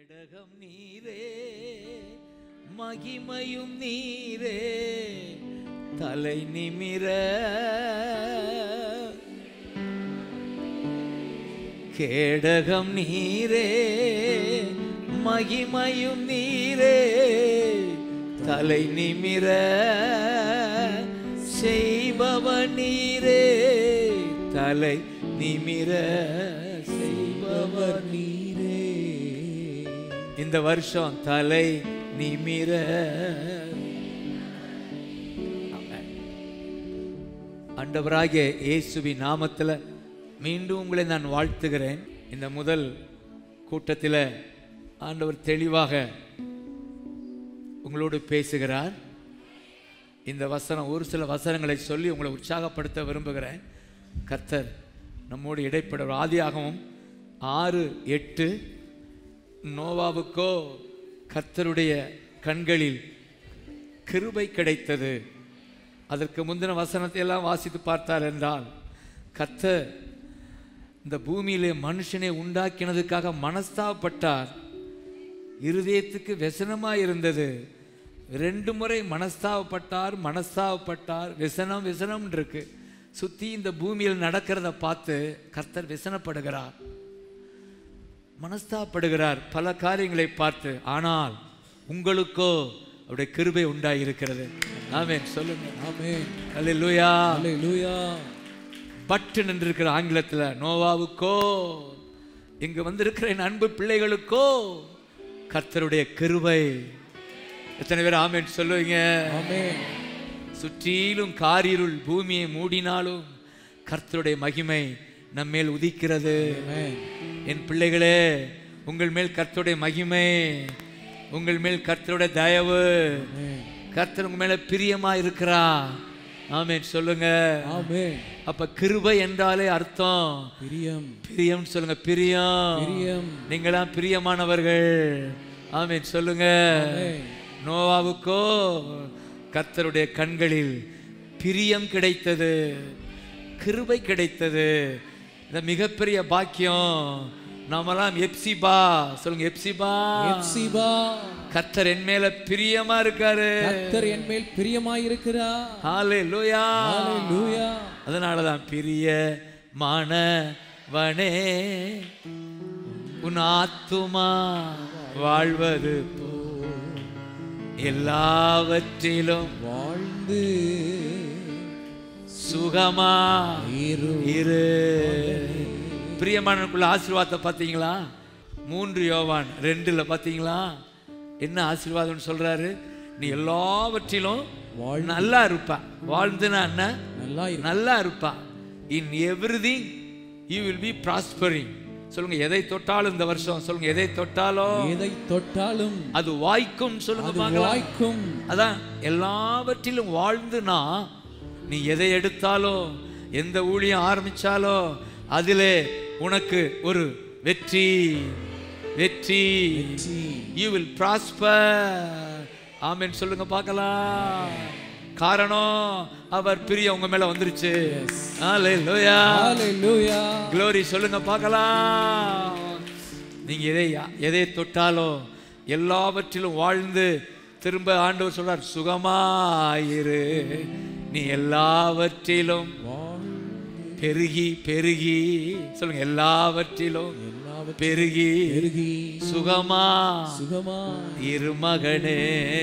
கேடகம் நீரே மகிமையும் நீரே தலை நிமிர கேடகம் நீரே மகிமையும் நீரே தலை நிமிர செய்பவ நீரே தலை நிமிர செய்பவர் நீரே இந்த வருஷம் தலை நிமிர ஆமென். ஆண்டவராகிய இயேசுவின் நாமத்தில் மீண்டும் உங்களை நான் வாழ்த்துகிறேன் இந்த முதல் கூட்டத்தில் ஆண்டவர் தெளிவாக உங்களோடு பேசுகிறார் இந்த வசனம் ஒரு சில வசனங்களை சொல்லி உங்களை உற்சாகப்படுத்த விரும்புகிறேன் கர்த்தர் நம்மோடு இடைப்பட ஆதியாகவும் ஆறு எட்டு நோவாவுக்கோ கர்த்தருடைய கண்களில் கிருபை கிடைத்தது அதற்கு முந்தின வசனத்தை எல்லாம் வாசித்து பார்த்தார் என்றால் கர்த்தர் இந்த பூமியிலே மனுஷனை உண்டாக்கினதுக்காக மனஸ்தாபப்பட்டார் இருதயத்துக்கு व्यसனமாய் இருந்தது ரெண்டு முறை மனஸ்தாபப்பட்டார் மனஸ்தாபப்பட்டார் விசனம் விசனம் இருக்கு சுத்தி இந்த பூமியில் நடக்கிறத பார்த்து கர்த்தர் விசனப்படுகிறார் மனஸ்தாபப்படுகிறார் பல காரியங்களை பார்த்து ஆனால் உங்களுக்கோ அவருடைய கிருபை உண்டாயிருக்கிறது ஆமென் சொல்லுங்க ஆமென் அல்லேலூயா ஹalleluya பட்டு நின்றிருக்கிற ஆங்கிலத்தில் நோவாவுக்கோ இங்கு வந்திருக்கிற என் அன்பு பிள்ளைகளுக்கோ கர்த்தருடைய கிருபை எத்தனை பேர் ஆமென் சொல்லுவீங்க ஆமென் சுற்றிலும் காரிருள் பூமியை மூடினாலும் கர்த்தருடைய மகிமை நம்மேல் உதிக்கிறது ஆமென் என் பிள்ளைகளே உங்கள் மேல் கர்த்தருடைய மகிமை உங்கள் மேல் கர்த்தருடைய தயவு ஆமென் கர்த்தர் உங்க மேல பிரியமா இருக்கிறா ஆமென் சொல்லுங்க ஆமென் அப்ப கிருபை என்றாலே அர்த்தம் பிரியம் பிரியம் சொல்லுங்க பிரியம் பிரியம் நீங்களாம் பிரியமானவர்கள் ஆமென் சொல்லுங்க ஆமென் நோவாவுக்கோ கர்த்தருடைய கண்களில் பிரியம் கிடைத்தது கிருபை கிடைத்தது இந்த மிகப்பெரிய பாக்கியம் நாமெல்லாம் எப்சிபா சொல்லுங்க எப்சிபா எப்சிபா கர்த்தர் என் மேல பிரியமா இருக்காரு கர்த்தர் என் மேல் பிரியமாயிருக்கிறார் ஹalleluya ஹalleluya அதனால தான் பிரிய மாணவனே உன் ஆத்துமா வாழ்வது போ எல்லாவற்றிலும் வாழ்ந்து சுகமா இரு இரு பிரியமானவனுக்குள்ள ஆசீர்வாதத்தை பார்த்தீங்களா மூன்று யோவான் ரெண்டுல பார்த்தீங்களா என்ன ஆசீர்வாதம்னு சொல்றாரு நீ எல்லாவற்றிலும் வாழ் நல்லா இருப்பா வாழ்ந்துனா என்ன நல்லா இரு நல்லா இருப்பா in everything you will be prospering சொல்லுங்க எதை தொட்டாலும் இந்த வருஷம் சொல்லுங்க எதை தொட்டாலும் எதை தொட்டாலும் அது வாய்க்கும் சொல்லுங்க அது பார்க்கலாம் வாய்க்கும் அதான் எல்லாவற்றிலும் வாழ்ந்துனா நீ எதை எடுத்தாலும் எந்த ஊழியம் ஆரம்பிச்சாலோ அதிலே உனக்கு ஒரு வெற்றி வெற்றி வெற்றி. யூ வில் ப்ராஸ்பர் ஆமென் சொல்லுங்க பார்க்கலாம் காரணம் அவர் பிரிய உங்க மேல வந்துருச்சு ஹalleluya ஹalleluya க்ளோரி சொல்லுங்க பார்க்கலாம் நீங்க எதை எதை தொட்டாலும் எல்லாவற்றிலும் வாழ்ந்து திரும்ப ஆண்டவர் சொல்றார் சுகமாயிரு நீ எல்லாவற்றிலும் பெருகி பெருகி சொல்லுங்க எல்லாவற்றிலும் எல்லாவற்றையும் பெருகி பெருகி சுகமா சுகமா இருமகனே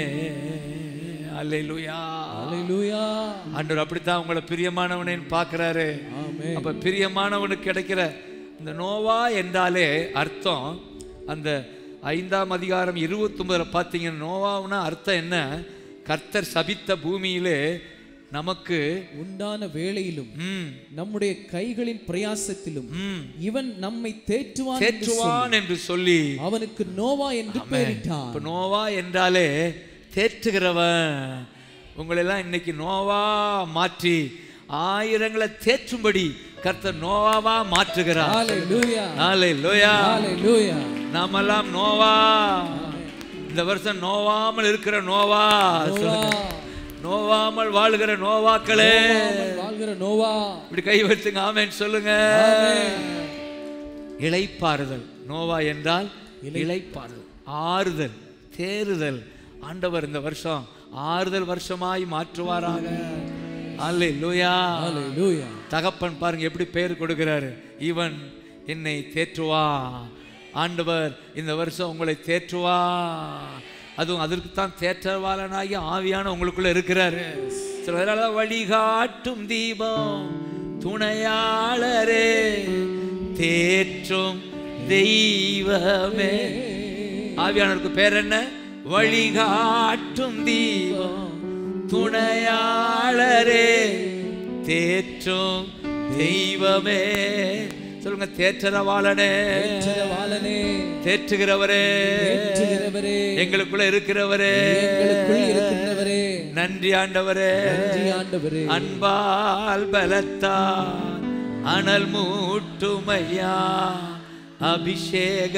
அல்லேலூயா ஹalleluya ஆண்டவர் அப்படித்தான் உங்களை பிரியமானவனேன்னு பார்க்கறாரு ஆமென் அப்ப பிரியமானவனுக்கு கிடைக்கிற இந்த நோவா என்றாலே அர்த்தம் அந்த ஐந்தாம் அதிகாரம் இருபத்தொன்பதுல பார்த்தீங்கன்னா நோவாவுனா அர்த்தம் என்ன கர்த்தர் சபித்த பூமியிலே நமக்கு உண்டான வேளையிலும் ம் நம்முடைய கைகளின் பிரயாசத்திலும் ம் இவன் நம்மை தேற்றுவான் என்று தேற்றுவான் என்று சொல்லி அவனுக்கு நோவா என்று பெயரிட்டான் இப்ப நோவா என்றாலே தேற்றுகிறவன் உங்களெல்லாம் இன்னைக்கு நோவா மாற்றி ஆயிரங்களை தேற்றும்படி கர்த்தர் நோவாவா மாற்றுகிறார் ஹalleluya ஹalleluya ஹalleluya நாமெல்லாம் நோவா இந்த வருஷம் நோவாமல் இருக்கிற நோவா சொல்லுங்க. நோவாமல் வாழ்கிற நோவாக்களே நோவாமல் வாழ்கிற நோவா இப்படி கை வச்சுங்க ஆமென் சொல்லுங்க ஆமென். இளைப்பாறுதல் நோவா என்றால் இளைப்பாறுதல் ஆறுதல் தேறுதல் ஆண்டவர் இந்த வருஷம் ஆறுதல் வருஷமாய் மாற்றுவாராக அல்லேலூயா ஹalleluya தகப்பன் பாருங்க எப்படி பேர் கொடுக்கிறாரு இவன் என்னை தேற்றுவா ஆண்டவர் இந்த வருஷம் உங்களை தேற்றுவா அதுவும் அதற்கு தான் தேற்றவாளனாகி ஆவியான உங்களுக்குள்ள இருக்கிறாரு சில பேரால வழிகாட்டும் தீபம் துணையாளரே தேற்றும் தெய்வமே ஆவியானவருக்கு பேர் என்ன வழிகாட்டும் தீபம் துணையாளரே தேற்றும் தெய்வமே சொல்லுங்க தேற்றரவாளனே ஜெயவாளனே தேற்றுகிறவரே தேற்றுகிறவரே எங்களுக்குள்ள இருக்கிறவரே எங்களுக்குள் இருக்கின்றவரே நன்றி ஆண்டவரே நன்றி ஆண்டவரே அன்பால் பலத்தால் அனல் மூட்டுமையா அபிஷேக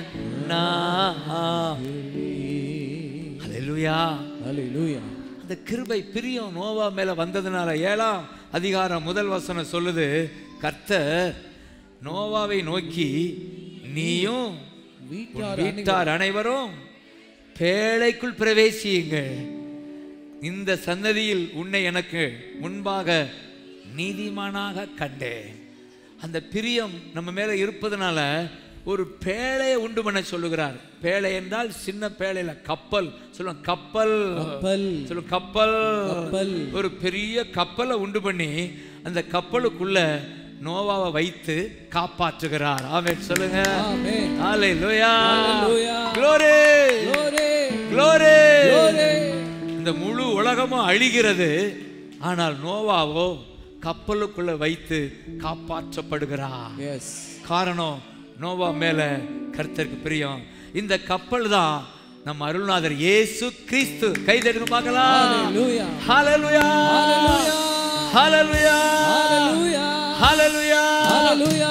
ஹalleluya ஹalleluya அந்த கிருபை பிரியம் நோவா மேல வந்ததுனால ஏழாம் அதிகாரம் முதல் வசனம் சொல்லுது கர்த்தர் நோவாவை நோக்கி நீயும் உன் வீட்டார் வீட்டார் அனைவரும் பேழைக்குள் பிரவேசியுங்கள் இந்த சன்னதியில் உன்னை எனக்கு முன்பாக நீதிமானாக கண்டேன் அந்த பிரியம் நம்ம மேல இருப்பதனால ஒரு பேழையை உண்டு பண்ண சொல்லுகிறார் பேழை என்றால் சின்ன பேழையில கப்பல் சொல்லுவோம் கப்பல் கப்பல் சொல்லுவோம் கப்பல் கப்பல் ஒரு பெரிய கப்பலை உண்டு பண்ணி அந்த கப்பலுக்குள்ள நோவாவை வைத்து காப்பாற்றுகிறார் ஆமென் சொல்லுங்க ஆமென் ஹalleluya Hallelujah. glory glory glory glory இந்த முழு உலகமும் அழிகிறது ஆனால் நோவாவோ கப்பலுக்குள்ள வைத்து காப்பாற்றப்படுகிறார் எஸ் காரணம் நோவா மேல கர்த்தருக்கு பிரியம் இந்த கப்பல் தான் நம்ம அருள்நாதர் இயேசு கிறிஸ்து கை தட்டுங்க பார்க்கலாம் ஹalleluya ஹalleluya ஹalleluya ஹalleluya ஹalleluya ஹalleluya ஹalleluya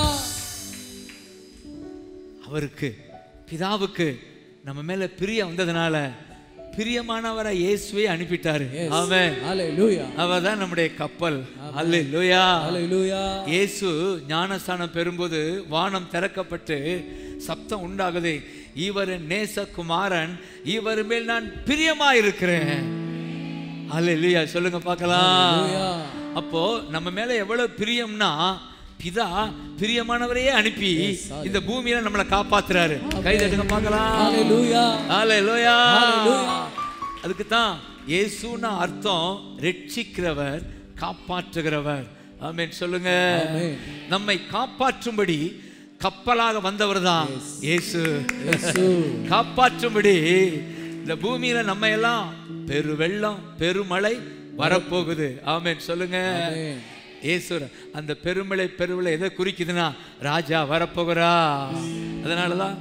அவருக்கு பிதாவுக்கு நம்ம மேல பிரியம் வந்ததுனால பிரியமானவரை இயேசுவை அனுப்பிட்டாரு Yes. ஆமென் ஹalleluya அவர் தான் நம்முடைய கப்பல் அல்லேலூயா ஹalleluya இயேசு ஞானஸ்தானம் பெறும்போது வானம் திறக்கப்பட்டு சப்தம் உண்டாகுது இவர் நேசகுமாரன் இவர் மேல் நான் பிரியமா இருக்கிறேன் அல்லேலூயா சொல்லுங்க பார்க்கலாம் ஹalleluya அப்போ நம்ம மேல எவ்வளவு பிரியம்னா பிதா பிரியமானவரையே அனுப்பி இந்த பூமியில நம்மளை காப்பாத்துறாரு கை தட்டுங்க பார்க்கலாம் ஹalleluya ஹalleluya Hallelujah. அதுக்கு தான் இயேசுனா அர்த்தம் ரட்சிக்கிறவர் காப்பாற்றுகிறவர் ஆமென் சொல்லுங்க ஆமென். நம்மை காப்பாற்றும்படி கப்பலாக வந்தவர் தான் இயேசு இயேசு காப்பாற்றும்படி இந்த பூமியில நம்ம எல்லாம் பெரு வெள்ளம் பெருமழை வரப்போகுது ஆமென் சொல்லுங்க ஆமென். இயேசு அந்த பெருமழை பெருமழை எதை குறிக்குதுன்னா ராஜா வரப்போகிறா அதனாலதான்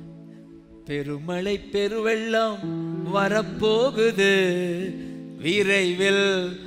பெருமழை பெருவெள்ளம் வரப்போகுது விரைவில்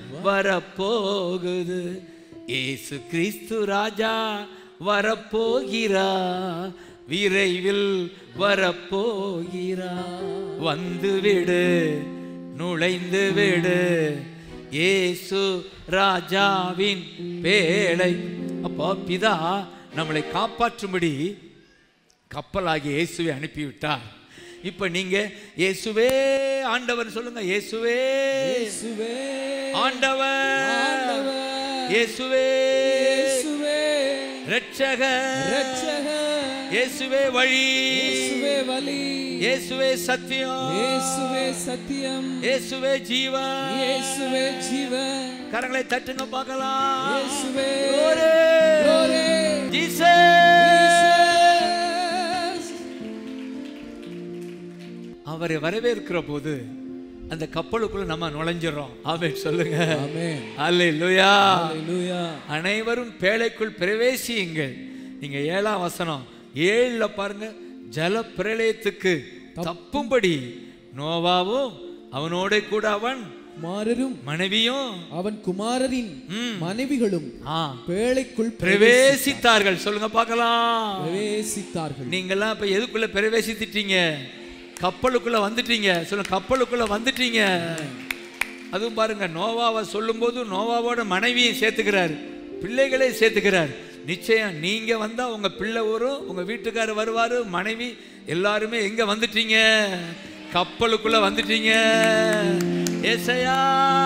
வரப்போகுது இயேசு கிறிஸ்து ராஜா வரப்போகிறா விரைவில் வரப்போகிறா வந்து விடு நுழைந்து விடு இயேசு ராஜாவின் பேழை அப்போ பிதா நம்மளை காப்பாற்றும்படி கப்பலாகிய இயேசுவை அனுப்பிவிட்டார் இப்ப நீங்க இயேசுவே ஆண்டவர் சொல்லுங்க இயேசுவே இயேசுவே ஆண்டவர் ஆண்டவர் இயேசுவே இயேசுவே ரட்சகர் இரட்சகர் இயேசுவே வழி இயேசுவே வழி இயேசுவே சத்தியம் இயேசுவே சத்தியம் இயேசுவே ஜீவன் இயேசுவே ஜீவன் கரங்களை தட்டுங்க பார்க்கலாம் இயேசுவே Glory. Glory. Jesus. அவரை வரவேற்கிற போது அந்த கப்பலுக்குள்ள நம்ம நுழைஞ்சிடறோம் ஆமென் சொல்லுங்க ஆமென் அல்லேலூயா ஹalleluya அனைவரும் பேழைக்குள் பிரவேசியுங்கள் நீங்க ஏழாம் வசனம் ஏழுல பாருங்க ஜல பிரளயத்துக்கு தப்பும்படி நோவாவும் அவனோட கூட அவன் குமாரரும் மனைவியும் அவன் குமாரரின் ம். மனைவிகளும் ஆ பேழைக்குள் பிரவேசித்தார்கள் சொல்லுங்க பார்க்கலாம் பிரவேசித்தார்கள் நீங்கெல்லாம் இப்ப எதுக்குள்ள பிரவேசித்துட்டீங்க கப்பலுக்குள்ள வந்துட்டீங்க சொல்லுங்க கப்பலுக்குள்ள வந்துட்டீங்க அதுவும் பாருங்க நோவாவை சொல்லும்போது நோவாவோட மனைவியை சேர்த்துக்கிறார் பிள்ளைகளே சேர்த்துக்கிறார் நிச்சயம் நீங்க வந்தா உங்க பிள்ளை வரும் உங்க வீட்டுக்காரர் வருவாரு மனைவி எல்லாருமே எங்க வந்துட்டீங்க கப்பலுக்குள்ள வந்துட்டீங்க ஏசையா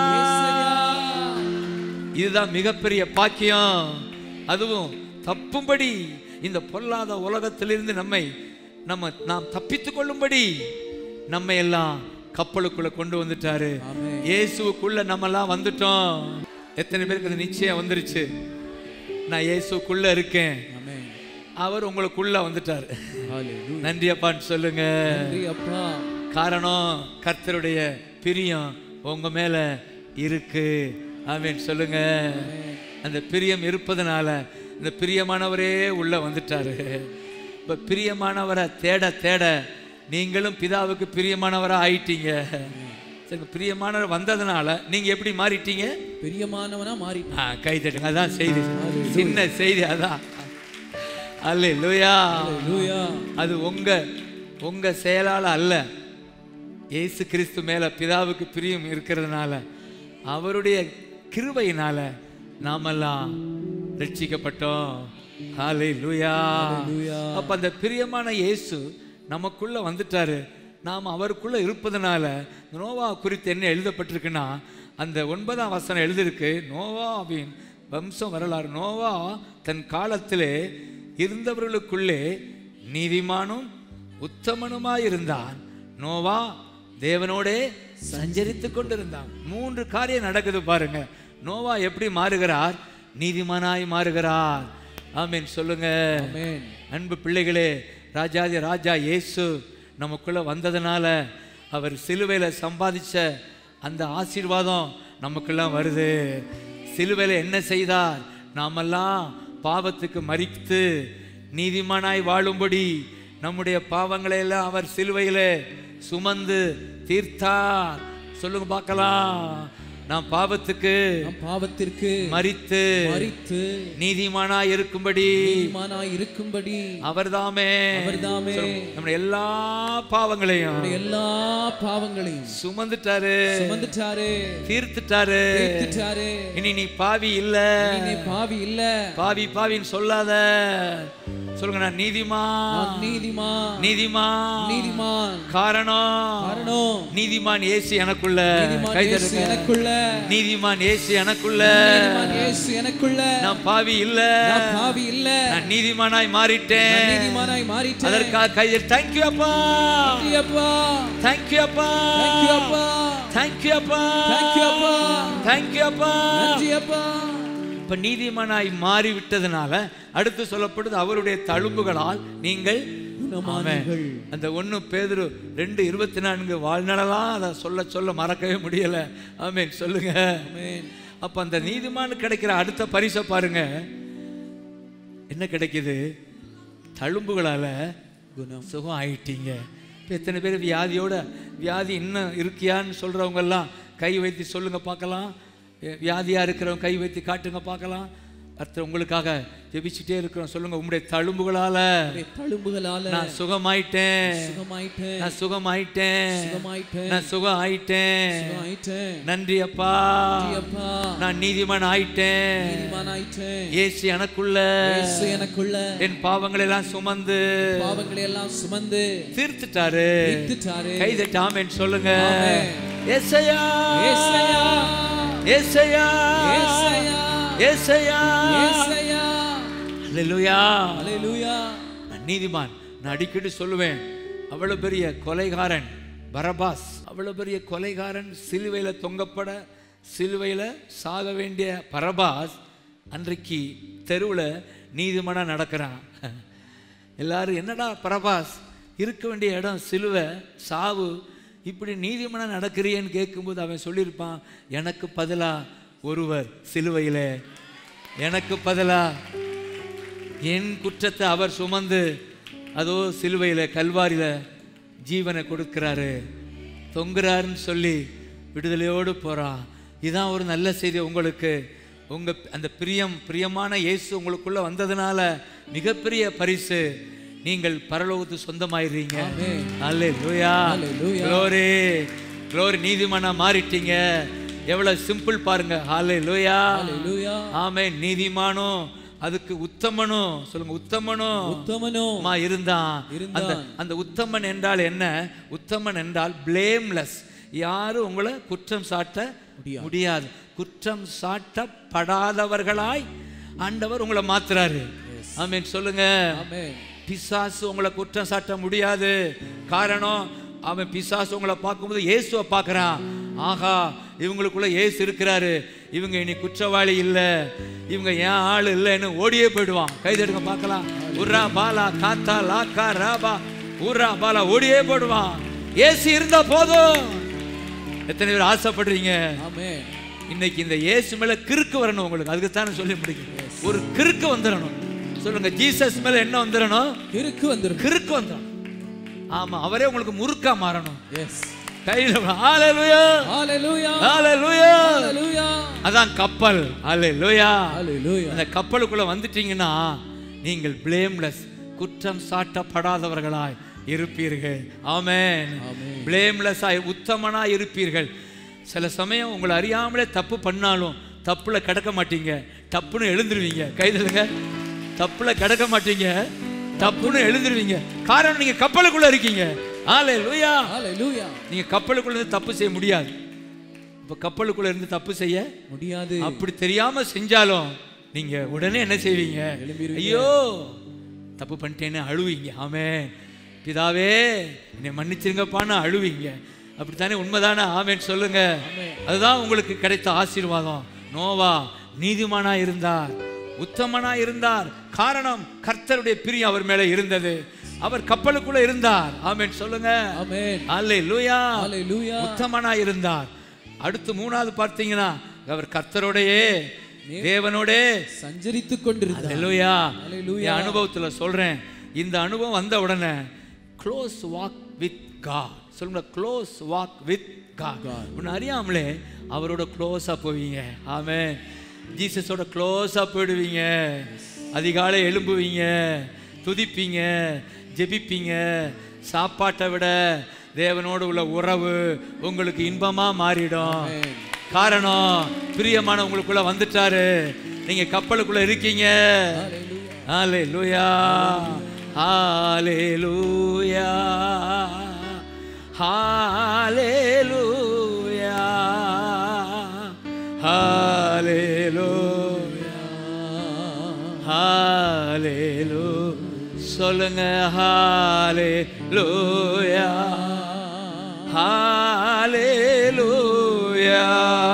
இதுதான் மிகப்பெரிய பாக்கியம் அதுவும் தப்பும்படி இந்த பொல்லாத உலகத்திலிருந்து நம்மை நம்ம நாம் தப்பித்துக் கொள்ளும்படி நம்ம எல்லாம் கப்பலுக்குள்ள கொண்டு வந்துட்டாரு ஆமென். இயேசுவுக்குள்ள நம்ம எல்லாம் வந்துட்டோம் எத்தனை பேருக்கு அது நிச்சயம் வந்துருச்சு நான் இயேசுக்குள்ள இருக்கேன் ஆமென் அவர் உங்களுக்குள்ள வந்துட்டாரு ஹalleluya நன்றி அப்பான்னு சொல்லுங்க நன்றி அப்பா காரணம் கர்த்தருடைய பிரியம் உங்க மேல இருக்கு ஆமென் சொல்லுங்க அந்த பிரியம் இருப்பதனால இந்த பிரியமானவரே உள்ள வந்துட்டாரு இப்ப பிரியமானவரை தேட தேட நீங்களும் பிதாவுக்கு பிரியமானவரா ஆயிட்டீங்க சரி பிரியமானவர் வந்ததுனால நீங்க எப்படி மாறிட்டீங்க பிரியமானவனா மாறி ஆ, கை தட்டுங்க அதான் செய்தி சின்ன செய்தி அதான் அல்ல லூயா ஹalleluya அது உங்க உங்க செயலால அல்ல இயேசு கிறிஸ்து மேல பிதாவுக்கு பிரியம் இருக்கிறதுனால அவருடைய கிருபையினால நாமெல்லாம் ரட்சிக்கப்பட்டோம் ஹாலே லூயா ஹalleluya அப்ப அந்த பிரியமான இயேசு நமக்குள்ள வந்துட்டாரு நாம் அவருக்குள்ள இருப்பதனால நோவா குறித்து என்ன எழுதப்பட்டிருக்குன்னா அந்த ஒன்பதாம் வசனம் எழுதியிருக்கு நோவாவின் வம்சம் வரலாறு நோவா தன் காலத்திலே இருந்தவர்களுக்குள்ளே நீதிமானும் உத்தமனுமாய் இருந்தான் நோவா தேவனோடே சஞ்சரித்து கொண்டிருந்தான் மூன்று காரியம் நடக்குது பாருங்க நோவா எப்படி மாறுகிறார் நீதிமானாய் மாறுகிறார் ஆமென் சொல்லுங்க ஆமென் அன்பு பிள்ளைகளே ராஜாதி ராஜா இயேசு நமக்குள்ள வந்ததுனால அவர் சிலுவையில் சம்பாதிச்ச அந்த ஆசீர்வாதம் நமக்கெல்லாம் வருது சிலுவையில் என்ன செய்தார் நாமெல்லாம் பாவத்துக்கு மறித்து நீதிமானாய் வாழும்படி நம்முடைய பாவங்களை எல்லாம் அவர் சிலுவையில் சுமந்து தீர்த்தார் சொல்லுங்க பார்க்கலாம் நாம் பாவத்துக்கு நாம் பாவத்திற்கு மறித்து மரித்து நீதிமானாய் இருக்கும்படி நீதிமானாய் இருக்கும்படி அவர்தாமே அவர்தாமே நம்முடைய எல்லா பாவங்களையும் நம்முடைய எல்லா பாவங்களையும் சுமந்துட்டாரு சுமந்துட்டாரு தீர்த்துட்டாரு தீர்த்துட்டாரு இனி நீ பாவி இல்ல நீ பாவி இல்ல பாவி பாவின்னு சொல்லாத சொல்லுங்க நான் நீதிமான் நான் நீதிமான் நீதிமான் நீதிமான் காரணம் காரணம் நீதிமான் இயேசு எனக்குள்ள நீதிமான் கை இயேசு தட்டுங்க. எனக்குள்ள நீதிமான் இயேசு எனக்குள்ள நீதிமான் இயேசு எனக்குள்ள நான் பாவி இல்ல நான் பாவி இல்ல நான் நீதிமானாய் நான் மாறிட்டேன் நீதிமானாய் மாறிட்டேன் அதற்காக கையில் தேங்க்யூ அப்பா நன்றி அப்பா தேங்க்யூ அப்பா தேங்க்யூ அப்பா தேங்க்யூ அப்பா தேங்க்யூ அப்பா தேங்க்யூ அப்பா நன்றி அப்பா இப்ப நீதிமானாய் மாறி விட்டதுனால அடுத்து சொல்லப்படுது அவருடைய தழும்புகளால் நீங்கள் குணமானீர்கள். ஆமென். அந்த ஒண்ணு பேதுரு ரெண்டு இருபத்தி நான்கு வாழ்நாளெல்லாம் அதை சொல்ல சொல்ல மறக்கவே முடியல ஆமென் சொல்லுங்க ஆமென் அப்ப அந்த நீதிமான் கிடைக்கிற அடுத்த பரிசை பாருங்க என்ன கிடைக்குது தழும்புகளால குணம் சுகம் ஆயிட்டீங்க இப்போ எத்தனை பேர் வியாதியோட வியாதி இன்னும் இருக்கியான்னு சொல்றவங்க எல்லாம் கை வைத்து சொல்லுங்க பார்க்கலாம் வி- வியாதியா இருக்கிறவங்க கை வைத்து காட்டுங்க பார்க்கலாம் கர்த்தர் உங்களுக்காக ஜெபிச்சுட்டே இருக்கிறோம் சொல்லுங்க உங்களுடைய தழும்புகளால உம்முடைய தழும்புகளால நான் சுகமாயிட்டேன் சுகமாயிட்டேன் நான் சுகமாயிட்டேன் சுகமாயிட்டேன் நான் சுகம் ஆயிட்டேன் சுகமாயிட்டேன் நன்றி அப்பா நன்றி அப்பா நான் நீதிமான் ஆயிட்டேன் நீதிமானாயிட்டேன் இயேசு எனக்குள்ள இயேசு எனக்குள்ள என் பாவங்களை எல்லாம் சுமந்து பாவங்களை எல்லாம் சுமந்து தீர்த்துட்டாரு தீர்த்துட்டாரு. கை தட்டாமேன்னு சொல்லுங்க ஆமென். ஏசையா ஏசையா ஏசையா ஏசையா ஏசையா ஏசையா அல்லேலூயா ஹalleluya நான் நீதிமான் நான் அடிக்கடி சொல்லுவேன் அவ்வளவு பெரிய கொலைகாரன் பரபாஸ் அவ்வளவு பெரிய கொலைகாரன் சிலுவையில தொங்கப்பட சிலுவையில சாக வேண்டிய பரபாஸ் அன்றைக்கு தெருவில் நீதிமானா நடக்கிறான் எல்லாரும் என்னடா பரபாஸ் இருக்க வேண்டிய இடம் சிலுவை சாவு இப்படி நீதிமனா நடக்கிறியேன்னு கேட்கும்போது அவன் சொல்லியிருப்பான் எனக்கு பதிலா ஒருவர் சிலுவையில் எனக்கு பதிலா என் குற்றத்தை அவர் சுமந்து அதோ சிலுவையில் கல்வாரியில் ஜீவனை கொடுக்கிறாரு தொங்குறாருன்னு சொல்லி விடுதலையோடு போகிறான் இதான் ஒரு நல்ல செய்தி உங்களுக்கு உங்க அந்த பிரியம் பிரியமான இயேசு உங்களுக்குள்ள வந்ததுனால மிகப்பெரிய பரிசு நீங்கள் பரலோகத்து சொந்தமாயிடுறீங்க ஆமென். அல்லேலூயா Hallelujah. க்ளோரி க்ளோரி நீதிமானா மாறிட்டீங்க எவ்வளவு சிம்பிள் பாருங்க ஹalleluya ஹalleluya ஆமென் நீதிமானும் அதுக்கு உத்தமனும் சொல்லுங்க உத்தமனும் உத்தமனோ மா இருந்தான் இருந்தான். அந்த அந்த உத்தமன் என்றால் என்ன உத்தமன் என்றால் பிளேம்லெஸ் யாரும் உங்களை குற்றம் சாட்ட முடியாது. முடியாது குற்றம் சாட்டப்படாதவர்களாய் ஆண்டவர் உங்களை மாத்துறாரு ஆமென் சொல்லுங்க ஆமென் பிசாசு உங்களை குற்றம் சாட்ட முடியாது காரணம் அவன் பிசாசு உங்களை பார்க்கும்போது இயேசுவை பார்க்கறான் ஆகா இவங்களுக்குள்ள இயேசு இருக்கிறாரு இவங்க இனி குற்றவாளி இல்லை இவங்க ஏன் ஆள் இல்லைன்னு ஓடியே போயிடுவான் கைதெடுங்க பார்க்கலாம் உர்ரா பாலா காத்தா லாக்கா ராபா உர்ரா பாலா ஓடியே போயிடுவான் இயேசு இருந்தா போதும் எத்தனை பேர் ஆசைப்படுறீங்க ஆமென் இன்னைக்கு இந்த இயேசு மேல கிறுக்கு வரணும் உங்களுக்கு அதுக்கு தான் சொல்லி முடிக்கும் ஒரு கிறுக்கு வந்துடணும் சொல்லுங்க ஜீசஸ் மேல என்ன வந்துடணும் இருக்கு வந்துரும் கிறுக்கு வந்துடணும் ஆமா அவரே உங்களுக்கு முறுக்கா மாறணும் எஸ் கையில ஹalleluya ஹalleluya ஹalleluya ஹalleluya அதான் கப்பல் ஹalleluya ஹalleluya அந்த கப்பலுக்குள்ள வந்துட்டீங்கன்னா நீங்கள் blameless குற்றம் சாட்டப்படாதவர்களாய் இருப்பீர்கள் ஆமென் ஆமென். blameless ஆய் உத்தமனாய் இருப்பீர்கள் சில சமயம் உங்களை அறியாமலே தப்பு பண்ணாலும் தப்புல கிடக்க மாட்டீங்க தப்புன்னு எழுந்துருவீங்க கைதலுங்க தப்புல கிடக்க மாட்டீங்க தப்புன்னு எழுந்துருவீங்க காரணம் நீங்க கப்பலுக்குள்ள இருக்கீங்க ஹalleluya ஹalleluya நீங்க கப்பலுக்குள்ள இருந்து தப்பு செய்ய முடியாது இப்ப கப்பலுக்குள்ள இருந்து தப்பு செய்ய முடியாது அப்படி தெரியாம செஞ்சாலும் நீங்க உடனே என்ன செய்வீங்க எழும்பிருவீங்க. ஐயோ தப்பு பண்ணிட்டேன்னு அழுவீங்க ஆமே பிதாவே என்னை மன்னிச்சிருங்கப்பான்னு அழுவீங்க அப்படித்தானே உண்மைதானே ஆமேன்னு சொல்லுங்க அதுதான் உங்களுக்கு கிடைத்த ஆசீர்வாதம் நோவா நீதிமானா இருந்தார் உத்தமனா இருந்தார் காரணம் கர்த்தருடைய பிரியம் அவர் மேல இருந்தது அவர் கப்பலுக்குள்ள இருந்தார் ஆமேன் சொல்லுங்க ஆமென் அல்லேலூயா ஹalleluya உத்தமனா இருந்தார் அடுத்து மூணாவது பார்த்தீங்கன்னா அவர் கர்த்தரோடையே தேவனோடே சஞ்சரித்துக் கொண்டிருந்தார் அல்லேலூயா Hallelujah. என் அனுபவத்துல சொல்றேன் இந்த அனுபவம் வந்த உடனே க்ளோஸ் வாக் வித் காட் சொல்லுங்க க்ளோஸ் வாக் வித் காட் உன்னை அறியாமலே அவரோட க்ளோஸா போவீங்க ஆமே ஜீசஸோட க்ளோஸா போயிடுவீங்க அதிகாலை எழும்புவீங்க துதிப்பீங்க ஜெபிப்பீங்க சாப்பாட்டை விட தேவனோடு உள்ள உறவு உங்களுக்கு இன்பமா மாறிடும் ஆமென். காரணம் பிரியமான உங்களுக்குள்ள வந்துட்டாரு நீங்க கப்பலுக்குள்ள இருக்கீங்க ஹalleluya ஹalleluya ஹalleluya ஹalleluya ஹalleluya ஹalleluya சொல்லுங்க ஹalleluya ஹalleluya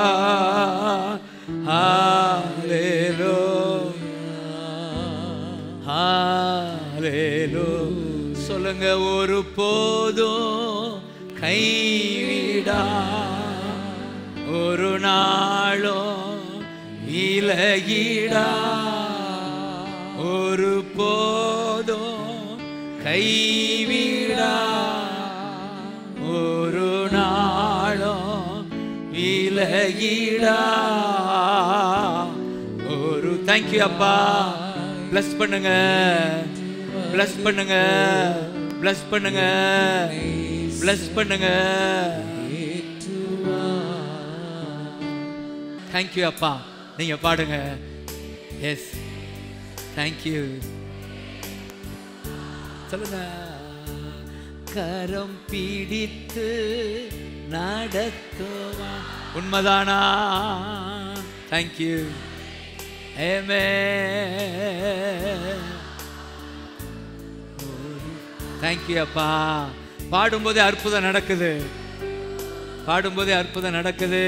ஹalleluya ஹalleluya சொல்லுங்க ஒரு போதும் கைவிடா ஒரு நாளும் விலகிடா ஒரு போதும் கைவிடா ஒரு நாளும் விலகிடா ஒரு தேங்க்யூ அப்பா bless பண்ணுங்க bless பண்ணுங்க bless பண்ணுங்க bless பண்ணுங்க தேங்க்யூ அப்பா நீங்க பாடுங்க எஸ் தேங்க்யூ சொல்லுங்க கரம் பிடித்து நடத்துவா உண்மைதானா தேங்க்யூ ஏமே தேங்க்யூ அப்பா பாடும்போதே அற்புதம் நடக்குது பாடும்போதே அற்புதம் நடக்குது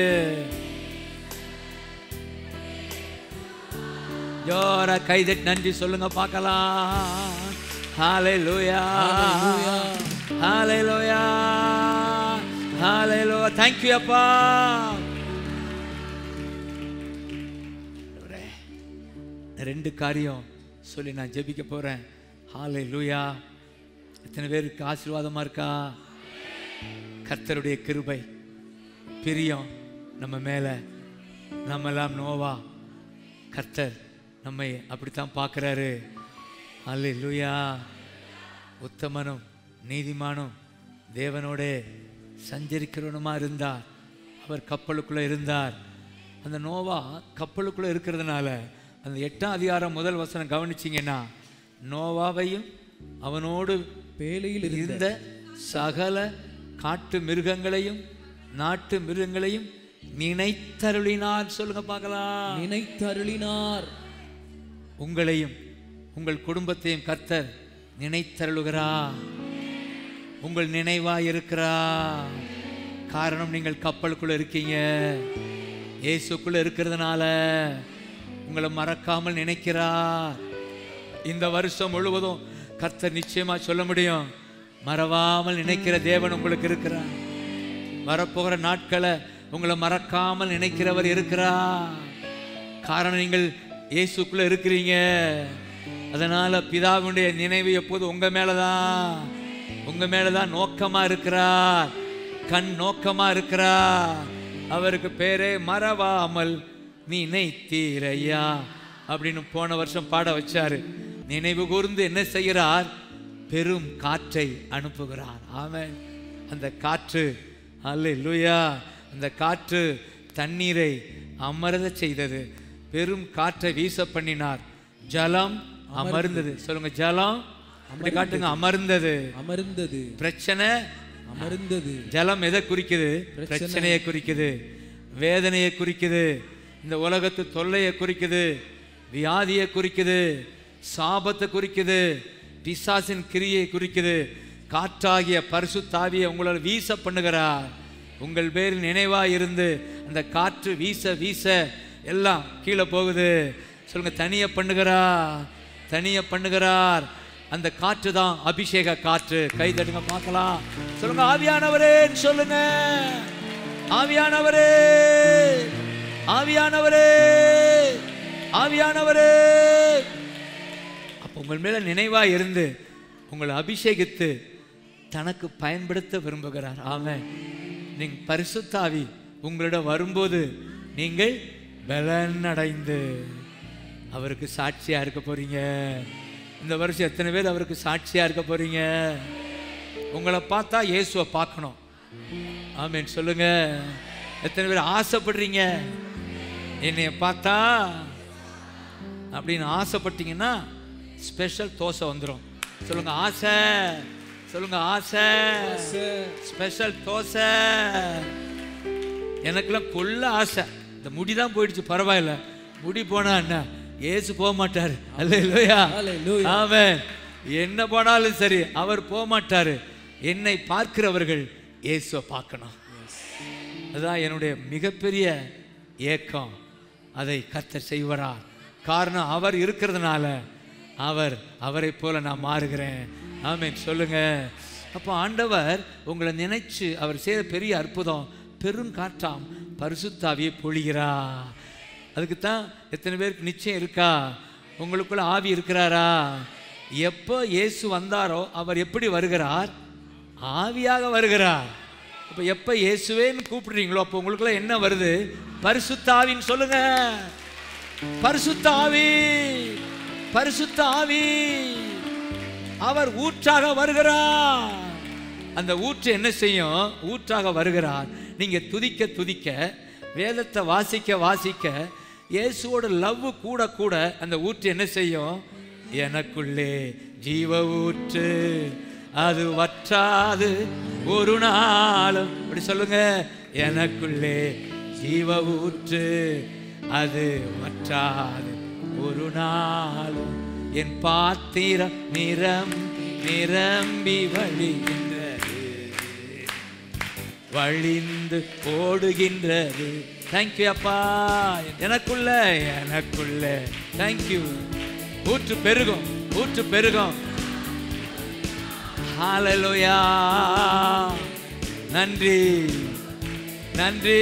ஜோரா கைதட்டி நன்றி சொல்லுங்க பார்க்கலாம் ஹalleluya ஹalleluya ஹalleluya thank you அப்பா ஆண்டவரே, இந்த ரெண்டு காரியம் சொல்லி நான் ஜெபிக்க போறேன் ஹalleluya எத்தனை பேருக்கு ஆசீர்வாதமா இருக்கா கர்த்தருடைய கிருபை பிரியம் நம்ம மேலே நம்மெல்லாம் நோவா கர்த்தர் நம்மை அப்படித்தான் பார்க்குறாரு அல்லேலூயா உத்தமனும் நீதிமானும் தேவனோடே சஞ்சரிக்கிறவனுமா இருந்தார் அவர் கப்பலுக்குள்ளே இருந்தார் அந்த நோவா கப்பலுக்குள்ளே இருக்கிறதுனால அந்த எட்டாம் அதிகாரம் முதல் வசனம் கவனிச்சிங்கன்னா நோவாவையும் அவனோடு பேழையில் இருந்த இருந்த சகல காட்டு மிருகங்களையும் நாட்டு மிருகங்களையும் நினைத்தருளினார் சொல்லுங்க பார்க்கலாம் நினைத்தருளினார் உங்களையும் உங்கள் குடும்பத்தையும் கர்த்தர் நினைத்தருளுகிறார் உங்கள் நினைவாய் இருக்கிறார் காரணம் நீங்கள் கப்பலுக்குள்ள இருக்கீங்க இயேசுக்குள்ள இருக்கிறதுனால உங்களை மறக்காமல் நினைக்கிறார் இந்த வருஷம் முழுவதும் கர்த்தர் நிச்சயமா சொல்ல முடியும் மறவாமல் நினைக்கிற தேவன் உங்களுக்கு இருக்கிறார் வரப்போகிற நாட்களை உங்களை மறக்காமல் நினைக்கிறவர் இருக்கிறார் காரணம் நீங்கள் இயேசுக்குள்ள இருக்கிறீங்க அதனால பிதாவுடைய நினைவு எப்போது உங்க மேலதான் உங்க மேலதான் நோக்கமா இருக்கிறார் கண் நோக்கமா இருக்கிறார் அவருக்கு பேரே மறவாமல் நினைத்தீரையா அப்படின்னு போன வருஷம் பாட வச்சாரு நினைவு கூர்ந்து என்ன செய்கிறார் பெரும் காற்றை அனுப்புகிறார் ஆமென் அந்த காற்று அல்லேலூயா அந்த காற்று தண்ணீரை அமர்த செய்தது பெரும் காற்றை வீச பண்ணினார் ஜலம் அமர்ந்தது சொல்லுங்க ஜலம் அப்படி காட்டுங்க அமர்ந்தது அமர்ந்தது பிரச்சனை அமர்ந்தது ஜலம் எதை குறிக்குது பிரச்சனை. பிரச்சனையை குறிக்குது வேதனையை குறிக்குது இந்த உலகத்து தொல்லையை குறிக்குது வியாதியை குறிக்குது சாபத்தை குறிக்குது பிசாசின் கிரியை குறிக்குது காற்றாகிய பரிசு தாவியை உங்களால் வீச பண்ணுகிறார் உங்கள் பேரில் நினைவா இருந்து அந்த காற்று வீச வீச எல்லாம் கீழே போகுது சொல்லுங்க தனிய பண்ணுகிறார் தனிய பண்ணுகிறார் அந்த காற்று தான் அபிஷேக காற்று கை தட்டுங்க பார்க்கலாம் சொல்லுங்க ஆவியானவரே சொல்லுங்க ஆவியானவரே ஆவியானவரே ஆவியானவரே அப்ப உங்கள் மேல நினைவா இருந்து உங்களை அபிஷேகித்து தனக்கு பயன்படுத்த விரும்புகிறார் ஆமென் நீங்க பரிசுத்தாவி உங்களிடம் வரும்போது நீங்கள் பலன் அடைந்து அவருக்கு சாட்சியா இருக்க போறீங்க இந்த வருஷம் எத்தனை பேர் அவருக்கு சாட்சியா இருக்க போறீங்க உங்களை பார்த்தா இயேசுவை பார்க்கணும் ஆமென் சொல்லுங்க எத்தனை பேர் ஆசைப்படுறீங்க என்னைய பார்த்தா அப்படின்னு ஆசைப்பட்டீங்கன்னா ஸ்பெஷல் தோசை வந்துடும் சொல்லுங்க ஆசை சொல்லுங்க ஆசை ஸ்பெஷல் தோசை எனக்கெல்லாம் கொள்ள ஆசை இந்த முடி தான் போயிடுச்சு பரவாயில்ல முடி போனா என்ன ஏசு போக மாட்டார் அல்லேலூயா Hallelujah. ஆமென் என்ன போனாலும் சரி அவர் போக மாட்டாரு என்னை பார்க்கிறவர்கள் இயேசுவை பார்க்கணும் அதுதான் என்னுடைய மிகப்பெரிய ஏக்கம் அதை கர்த்தர் செய்வாரார் காரணம் அவர் இருக்கிறதுனால அவர் அவரை போல நான் மாறுகிறேன் ஆமென் சொல்லுங்க அப்போ ஆண்டவர் உங்களை நினைச்சு அவர் செய்த பெரிய அற்புதம் பெருங்காற்றாம் பரிசுத்தாவியை பொழிகிறார் அதுக்கு தான் எத்தனை பேருக்கு நிச்சயம் இருக்கா உங்களுக்குள்ள ஆவி இருக்கிறாரா எப்போ இயேசு வந்தாரோ அவர் எப்படி வருகிறார் ஆவியாக வருகிறார் அப்போ எப்போ இயேசுவேன்னு கூப்பிடுறீங்களோ அப்போ உங்களுக்குள்ள என்ன வருது பரிசுத்தாவின்னு சொல்லுங்க பரிசுத்த ஆவி பரிசுத்த ஆவி அவர் ஊற்றாக வருகிறார் அந்த ஊற்று என்ன செய்யும் ஊற்றாக வருகிறார் நீங்க துதிக்க துதிக்க வேதத்தை வாசிக்க வாசிக்க இயேசுவோட லவ் கூட கூட அந்த ஊற்று என்ன செய்யும் எனக்குள்ளே ஜீவ ஊற்று அது வற்றாது ஒரு நாளும் அப்படி சொல்லுங்க எனக்குள்ளே ஜீவ ஊற்று அது வற்றாது ஒரு நாளும் என் பாத்திரம் நிரம் நிரம்பி வழிகின்றது வழிந்து ஓடுகின்றது தேங்க்யூ அப்பா எனக்குள்ள எனக்குள்ள தேங்க்யூ ஊற்று பெருகும் ஊற்று பெருகும் ஹalleluya நன்றி நன்றி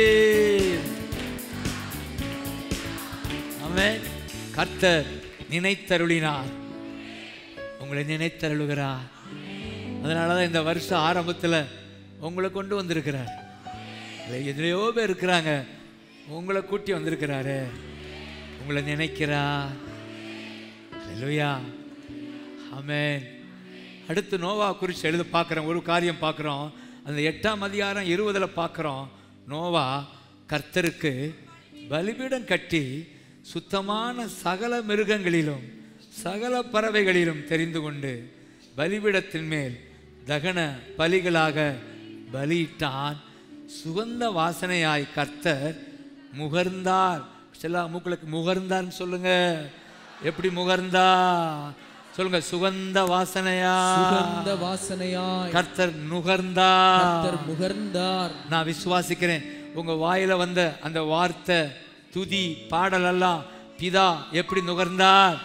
ஆமென் கர்த்தர் நினைத்தருளினார் உங்களை நினைத்தருளுகிறார் அதனால தான் இந்த வருஷம் ஆரம்பத்தில் உங்களை கொண்டு வந்திருக்கிறார் இதுல எதுலையோ பேர் இருக்கிறாங்க உங்களை கூட்டி வந்திருக்கிறாரு உங்களை நினைக்கிறா அல்லேலூயா ஆமென் அடுத்து நோவா குறித்து எழுத பார்க்குறோம் ஒரு காரியம் பார்க்குறோம் அந்த எட்டாம் அதிகாரம் இருபதில் பார்க்குறோம் நோவா கர்த்தருக்கு பலிபீடம் கட்டி சுத்தமான சகல மிருகங்களிலும் சகல பறவைகளிலும் தெரிந்து கொண்டு பலிபீடத்தின் மேல் தகன பலிகளாக பலியிட்டான் சுகந்த வாசனையாய் கர்த்தர் முகர்ந்தார் சில மூக்களுக்கு முகர்ந்தார்னு சொல்லுங்க எப்படி முகர்ந்தா சொல்லுங்க சுகந்த வாசனையா சுகந்த வாசனையாய் கர்த்தர் நுகர்ந்தா கர்த்தர் முகர்ந்தார் நான் விசுவாசிக்கிறேன் உங்க வாயில வந்த அந்த வார்த்தை துதி பாடல் எல்லாம் பிதா எப்படி நுகர்ந்தார்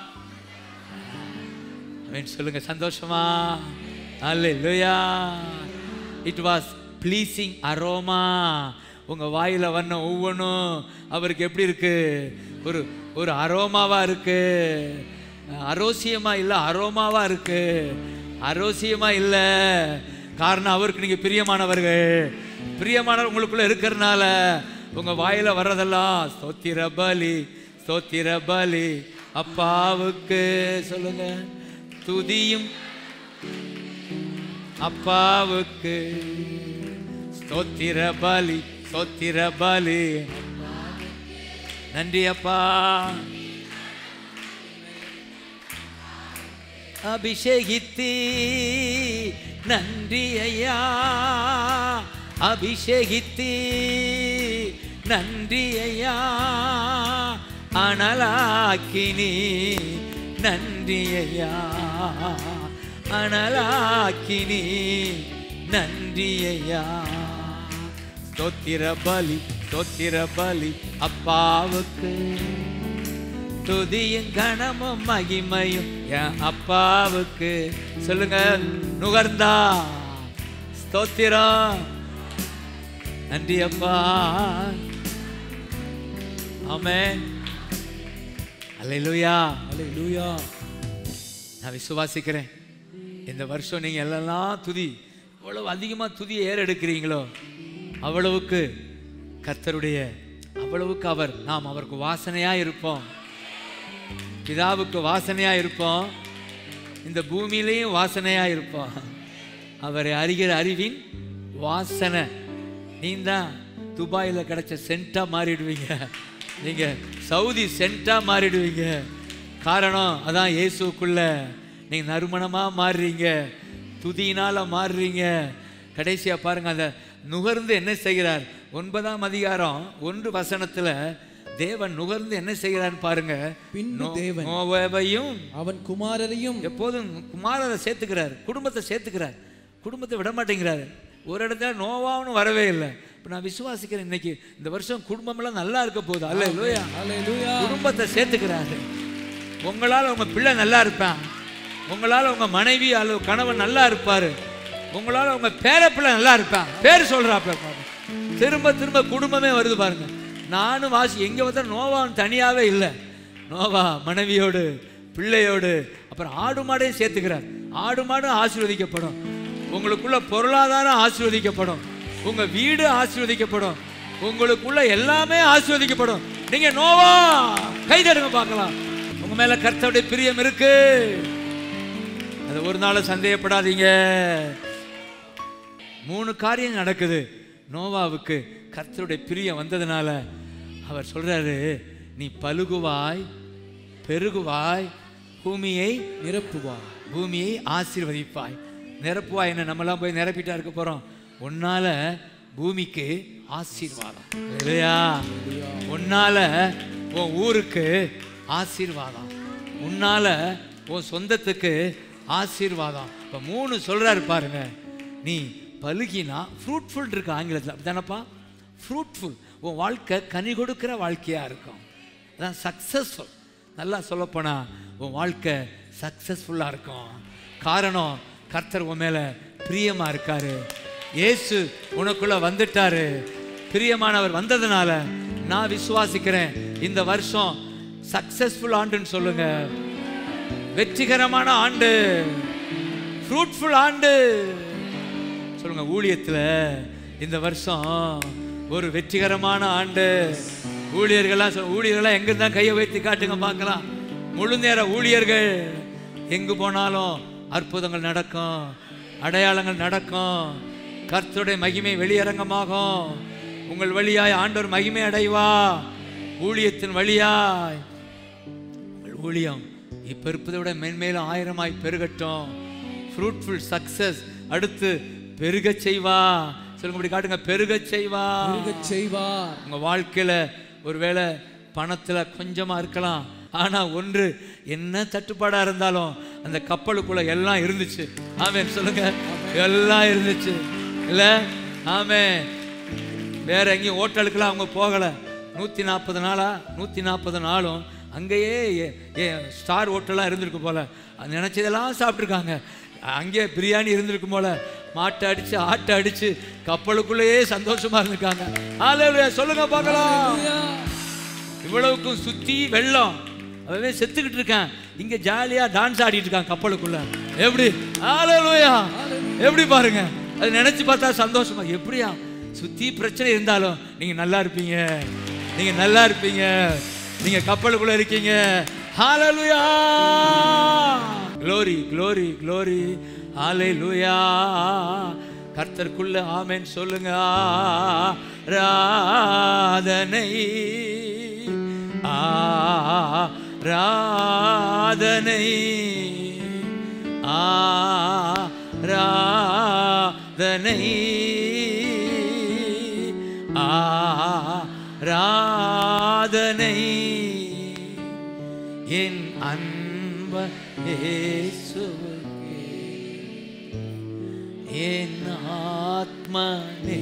ஆமென் சொல்லுங்க சந்தோஷமா அல்லேலூயா இட் வாஸ் ப்ளீசிங் அரோமா உங்க வாயில வந்த ஒவ்வொன்றும் அவருக்கு எப்படி இருக்கு ஒரு ஒரு அரோமாவா இருக்கு அரோசியமா இல்ல அரோமாவா இருக்கு அரோசியமா இல்ல காரணம் அவருக்கு நீங்க பிரியமானவர்கள் பிரியமானவர் உங்களுக்குள்ள இருக்கிறனால உங்க வாயில வர்றதெல்லாம் ஸ்தோத்திர பலி ஸ்தோத்திர பலி அப்பாவுக்கு சொல்லுங்க துதியும் அப்பாவுக்கு ஸ்தோத்திர பலி ஸ்தோத்திர பலி நன்றி அப்பா அபிஷேகித்தி நன்றி ஐயா அபிஷேகித்தி நன்றி ஐயா அனலாக்கினி நன்றி ஐயா அனலாக்கினி நன்றி ஐயா ஸ்தோத்திர பலி ஸ்தோத்திர பலி அப்பாவுக்கு துதியும் கணமும் மகிமையும் என் அப்பாவுக்கு சொல்லுங்க நுகர்ந்தா ஸ்தோத்திரம் நன்றி அப்பா ஆமென் அல்லேலூயா அல்லேலூயா நான் விசுவாசிக்கிறேன் இந்த வருஷம் நீங்க எல்லாம் துதி எவ்வளவு அதிகமா துதி ஏறெடுக்கிறீங்களோ அவ்வளவுக்கு கர்த்தருடைய அவ்வளவுக்கு அவர் நாம் அவருக்கு வாசனையா இருப்போம் பிதாவுக்கு வாசனையா இருப்போம் இந்த பூமியிலையும் வாசனையா இருப்போம் அவரை அறிகிற அறிவின் வாசனை நீ தான் துபாயில் கிடைச்ச சென்ட்டா மாறிடுவீங்க நீங்க சவுதி சென்ட்டா மாறிடுவீங்க காரணம் அதான் இயேசுக்குள்ள நீங்க நறுமணமா மாறுறீங்க துதியினால மாறுறீங்க கடைசியா பாருங்க அந்த நுகர்ந்து என்ன செய்கிறார் ஒன்பதாம் அதிகாரம் ஒன்று வசனத்துல தேவன் நுகர்ந்து என்ன செய்கிறான்னு பாருங்க பின்பு தேவன் நோவையும் அவன் குமாரரையும் எப்போதும் குமாரரை சேர்த்துக்கிறார் குடும்பத்தை சேர்த்துக்கிறார் குடும்பத்தை விட மாட்டேங்கிறாரு ஒரு இடத்துல நோவான்னு வரவே இல்லை இப்போ நான் விசுவாசிக்கிறேன் இன்னைக்கு இந்த வருஷம் குடும்பமெல்லாம் நல்லா இருக்க போகுது அல்ல இல்லையா அல்லேலூயா குடும்பத்தை சேர்த்துக்கிறாரு உங்களால் உங்க பிள்ளை நல்லா இருப்பான் உங்களால் உங்க மனைவி அல்லது கணவன் நல்லா இருப்பாரு உங்களால் உங்க பேர பிள்ளை நல்லா இருப்பான் பேர் சொல்றாப்ல பாருங்க திரும்ப திரும்ப குடும்பமே வருது பாருங்க நானும் வாசி எங்க வந்தா நோவான் தனியாவே இல்லை நோவா மனைவியோடு பிள்ளையோடு அப்புறம் ஆடு மாடையும் சேர்த்துக்கிறார் ஆடு மாடும் ஆசீர்வதிக்கப்படும் உங்களுக்குள்ள பொருளாதாரம் ஆசீர்வதிக்கப்படும் உங்க வீடு ஆசீர்வதிக்கப்படும் உங்களுக்குள்ள எல்லாமே ஆசீர்வதிக்கப்படும் நீங்க நோவா கைதடுங்க பார்க்கலாம் உங்க மேல கர்த்தருடைய பிரியம் இருக்கு அது ஒரு நாள் சந்தேகப்படாதீங்க மூணு காரியம் நடக்குது நோவாவுக்கு கர்த்தருடைய பிரியம் வந்ததுனால அவர் சொல்றாரு நீ பலுகுவாய் பெருகுவாய் பூமியை நிரப்புவார் பூமியை ஆசீர்வதிப்பாய் நிரப்புவாய் என்ன நம்மலாம் போய் நிரப்பிட்டா இருக்க போறோம் உன்னால பூமிக்கு ஆசீர்வாதம் இல்லையா உன்னால உன் ஊருக்கு ஆசீர்வாதம் உன்னால உன் சொந்தத்துக்கு ஆசீர்வாதம் இப்போ மூணு சொல்றாரு பாருங்க நீ பலுகினா ஃப்ரூட்ஃபுல் இருக்கு ஆங்கிலத்தில் அப்படிதானப்பா ஃப்ரூட்ஃபுல் உன் வாழ்க்கை கனி கொடுக்கிற வாழ்க்கையா இருக்கும் அதான் சக்ஸஸ்ஃபுல் நல்லா சொல்லப்போனா உன் வாழ்க்கை சக்ஸஸ்ஃபுல்லாக இருக்கும் காரணம் கர்த்தர் உன் மேலே பிரியமா இருக்காரு இயேசு உனக்குள்ள வந்துட்டாரு பிரியமானவர் வந்ததுனால நான் விசுவாசிக்கிறேன் இந்த வருஷம் சக்சஸ்ஃபுல் ஆண்டுன்னு சொல்லுங்க வெற்றிகரமான ஆண்டு ஃப்ரூட்ஃபுல் ஆண்டு சொல்லுங்க ஊழியத்துல இந்த வருஷம் ஒரு வெற்றிகரமான ஆண்டு ஊழியர்கள்லாம் சொல் ஊழியர்கள்லாம் எங்க தான் கையை வைத்து காட்டுங்க பார்க்கலாம் முழு நேர ஊழியர்கள் எங்கு போனாலும் அற்புதங்கள் நடக்கும் அடையாளங்கள் நடக்கும் கர்த்தருடைய மகிமை வெளியரங்கமாகும் உங்கள் வழியாய் ஆண்டவர் மகிமை அடைவா ஊழியத்தின் வழியாய் ஊழியம் இப்ப இருப்பதை விட மென்மேலும் ஆயிரமாய் பெருகட்டும் ஃப்ரூட்ஃபுல் சக்சஸ் அடுத்து பெருகச் செய்வா சொல்லுங்க இப்படி காட்டுங்க பெருகச் செய்வா பெருகச் செய்வார் உங்க வாழ்க்கையில ஒருவேளை பணத்துல கொஞ்சமா இருக்கலாம் ஆனா ஒன்று என்ன தட்டுப்பாடா இருந்தாலும் அந்த கப்பலுக்குள்ள எல்லாம் இருந்துச்சு ஆமென் சொல்லுங்க எல்லாம் இருந்துச்சு இல்ல ஆமே வேற எங்கேயும் ஹோட்டலுக்குலாம் அவங்க போகல நூற்றி நாற்பது நாளா நூற்றி நாற்பது நாளும் அங்கேயே ஏ- ஏ ஸ்டார் ஹோட்டலாக இருந்திருக்கும் போல அது நினச்சதெல்லாம் சாப்பிட்ருக்காங்க அங்கேயே பிரியாணி இருந்திருக்கும் போல மாட்டை அடிச்சு ஆட்டை அடிச்சு கப்பலுக்குள்ளேயே சந்தோஷமா இருந்திருக்காங்க ஹalleluya சொல்லுங்க பார்க்கலாம் இவ்வளவுக்கும் சுத்தி வெள்ளம் அவன் செத்துக்கிட்டு இருக்கான் இங்க ஜாலியா டான்ஸ் ஆடிட்டு இருக்கான் கப்பலுக்குள்ள எப்படி ஹalleluya எப்படி பாருங்க அது நினைச்சு பார்த்தா சந்தோஷமா எப்படியா சுத்தி பிரச்சனை இருந்தாலும் நீங்க நல்லா இருப்பீங்க நீங்க நல்லா இருப்பீங்க நீங்க கப்பலுக்குள்ள இருக்கீங்க ஹalleluya glory glory glory ஹalleluya கர்த்தருக்குள்ள ஆமென் சொல்லுங்க ஆராதனை ஆராதனை ஆராதனை ஆராதனை என் அன்ப இயேசுவுக்கே என் ஆத்மனே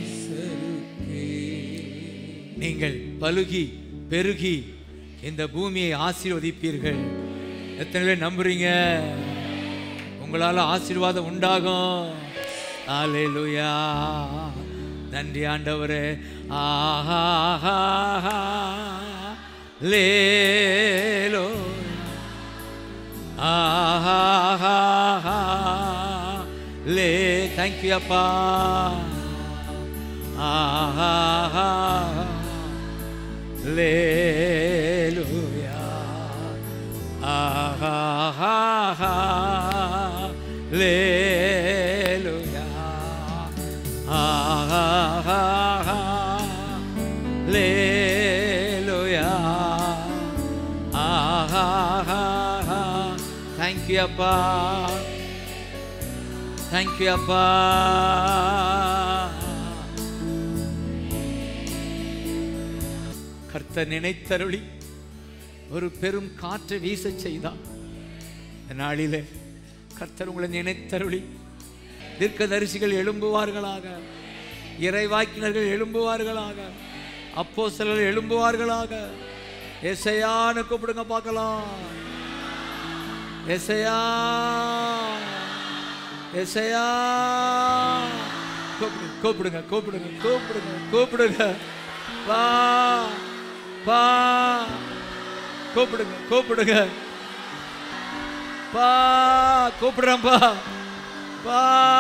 நீங்கள் பலுகி பெருகி இந்த பூமியை ஆசீர்வதிப்பீர்கள் எத்தனை பேர் நம்புறீங்க உங்களால ஆசீர்வாதம் உண்டாகும் அல்லேலூயா நன்றி ஆண்டவரே ஆஹா லேலோ ஆஹா லே தேங்க்யூ அப்பா ஆஹா லேலுயா ஆஹா லேலுயா ஆஹா லேலுயா ஆஹா தேங்க்யூ அப்பா தேங்க்யூ அப்பா கர்த்தர் நினைத்தருளி ஒரு பெரும் காற்றை வீச செய்தார் இந்த நாளிலே கர்த்தர் உங்களை நினைத்தருளி தீர்க்கதரிசிகள் எழும்புவார்களாக இறைவாக்கினர்கள் எழும்புவார்களாக அப்போ சிலர் எழும்புவார்களாக எசையான்னு கூப்பிடுங்க பார்க்கலாம் எசையா எசையா கூப்பிடுங்க கூப்பிடுங்க கூப்பிடுங்க கூப்பிடுங்க கூப்பிடுங்க வா பா கூப்பிடுங்க கூப்பிடுங்க பா கூப்பிடுறேன்ப்பா பா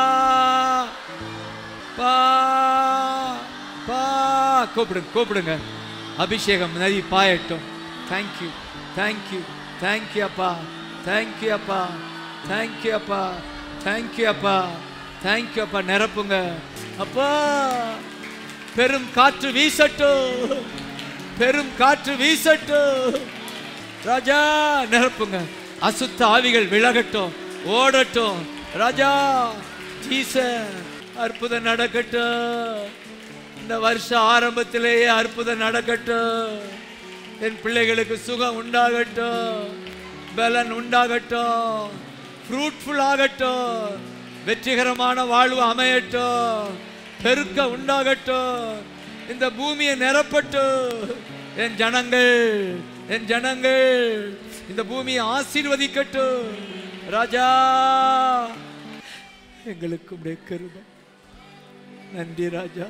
பா பா கூப்பிடுங்க கூப்பிடுங்க அபிஷேகம் நதி பாயட்டும் தேங்க்யூ தேங்க்யூ தேங்க்யூ அப்பா தேங்க்யூ அப்பா தேங்க்யூ அப்பா தேங்க்யூ அப்பா தேங்க்யூ அப்பா நிரப்புங்க அப்பா பெரும் காற்று வீசட்டும் பெரும் காற்று வீசட்டும் ராஜா நிரப்புங்க அசுத்த ஆவிகள் விலகட்டும் ஓடட்டும் ராஜா ஜீச அற்புதம் நடக்கட்டும் இந்த வருஷ ஆரம்பத்திலேயே அற்புதம் நடக்கட்டும் என் பிள்ளைகளுக்கு சுகம் உண்டாகட்டும் பலன் உண்டாகட்டும் ஃப்ரூட்ஃபுல் ஆகட்டும் வெற்றிகரமான வாழ்வு அமையட்டும் பெருக்க உண்டாகட்டும் இந்த பூமியை நிரப்பட்டும் என் ஜனங்கள் என் ஜனங்கள் இந்த பூமியை ஆசீர்வதிக்கட்டும் ராஜா எங்களுக்கு உடைய கிருபை நன்றி ராஜா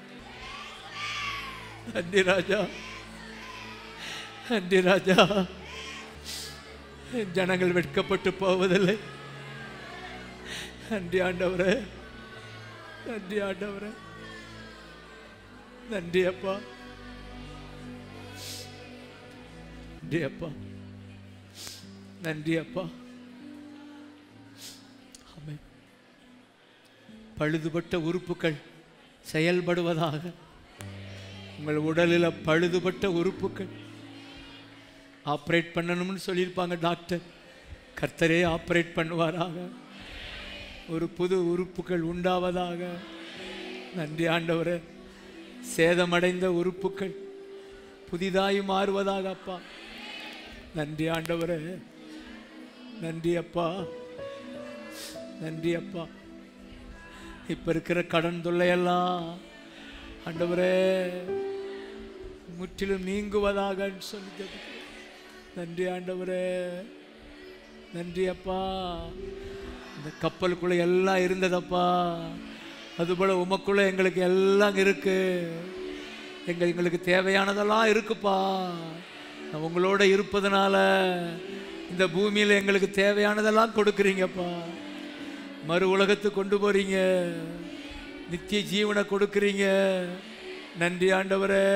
நன்றி ராஜா நன்றி ராஜா என் ஜனங்கள் வெட்கப்பட்டு போவதில்லை நன்றி ஆண்டவரே நன்றி ஆண்டவரே நன்றி அப்பா நன்றி அப்பா நன்றி அப்பா ஆமென் பழுதுபட்ட உறுப்புகள் செயல்படுவதாக உங்கள் உடலில் பழுதுபட்ட உறுப்புகள் ஆப்ரேட் பண்ணணும்னு சொல்லியிருப்பாங்க டாக்டர் கர்த்தரே ஆப்ரேட் பண்ணுவாராக ஒரு புது உறுப்புகள் உண்டாவதாக நன்றி ஆண்டவரே சேதமடைந்த உறுப்புகள் புதிதாய் மாறுவதாக அப்பா நன்றி ஆண்டவரே நன்றி அப்பா நன்றி அப்பா இப்ப இருக்கிற கடன் தொல்லையெல்லாம் ஆண்டவரே முற்றிலும் நீங்குவதாக சொல்லி ஜெபிக்கிறேன். நன்றி ஆண்டவரே நன்றி அப்பா இந்த கப்பலுக்குள்ள எல்லாம் இருந்ததப்பா அதுபோல உமக்குள்ள எங்களுக்கு எல்லாம் இருக்கு எங்க எங்களுக்கு தேவையானதெல்லாம் இருக்குப்பா நான் உங்களோட இருப்பதனால இந்த பூமியில் எங்களுக்கு தேவையானதெல்லாம் கொடுக்குறீங்கப்பா மறு உலகத்துக்கு கொண்டு போறீங்க நித்திய ஜீவனை கொடுக்குறீங்க நன்றி ஆண்டவரே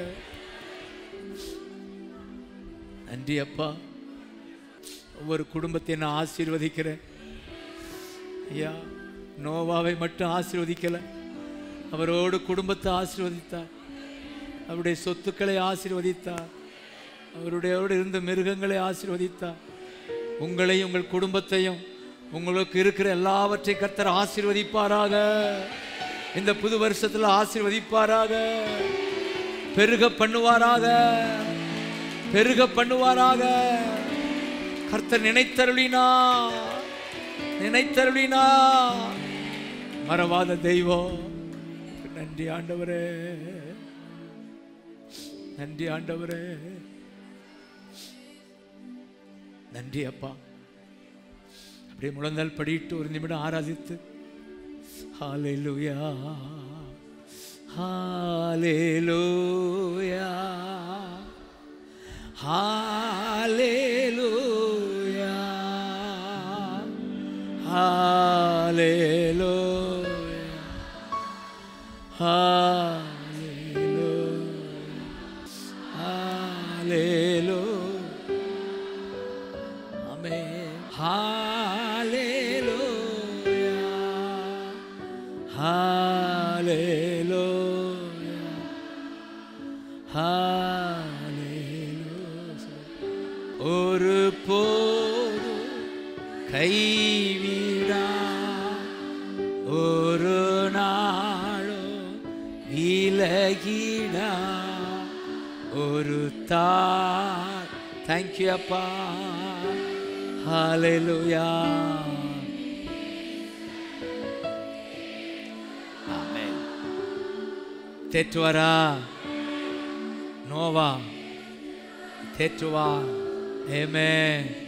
நன்றி அப்பா ஒவ்வொரு குடும்பத்தை நான் ஆசீர்வதிக்கிறேன் ஐயா நோவாவை மட்டும் ஆசீர்வதிக்கல அவரோடு குடும்பத்தை ஆசீர்வதித்தார் அவருடைய சொத்துக்களை ஆசீர்வதித்தார் அவருடையோடு இருந்த மிருகங்களை ஆசீர்வதித்தார் உங்களையும் உங்கள் குடும்பத்தையும் உங்களுக்கு இருக்கிற எல்லாவற்றை கர்த்தர் ஆசீர்வதிப்பாராக இந்த புது வருஷத்துல ஆசீர்வதிப்பாராக பெருக பண்ணுவாராக பெருக பண்ணுவாராக கர்த்தர் நினைத்தருளினா நினைத்தருளினா மறவாத தெய்வம் நன்றி ஆண்டவரே நன்றி ஆண்டவரே நன்றி அப்பா அப்படியே முழந்தால் படிட்டு ஒரு நிமிடம் ஆராதித்து ஹalleluya ஹalleluya ஹalleluya ஹalleluya ஹalleluya ஹalleluya Amen. Hallelujah. Hallelujah. Hallelujah. ஒரு போது கைவிடா ஒரு நாளும் விலகிடா ஒரு தாய் தேங்க்யூ அப்பா ஹalleluya ஆமென் தேற்றுவாரா நோவா தேற்றுவா ஏமே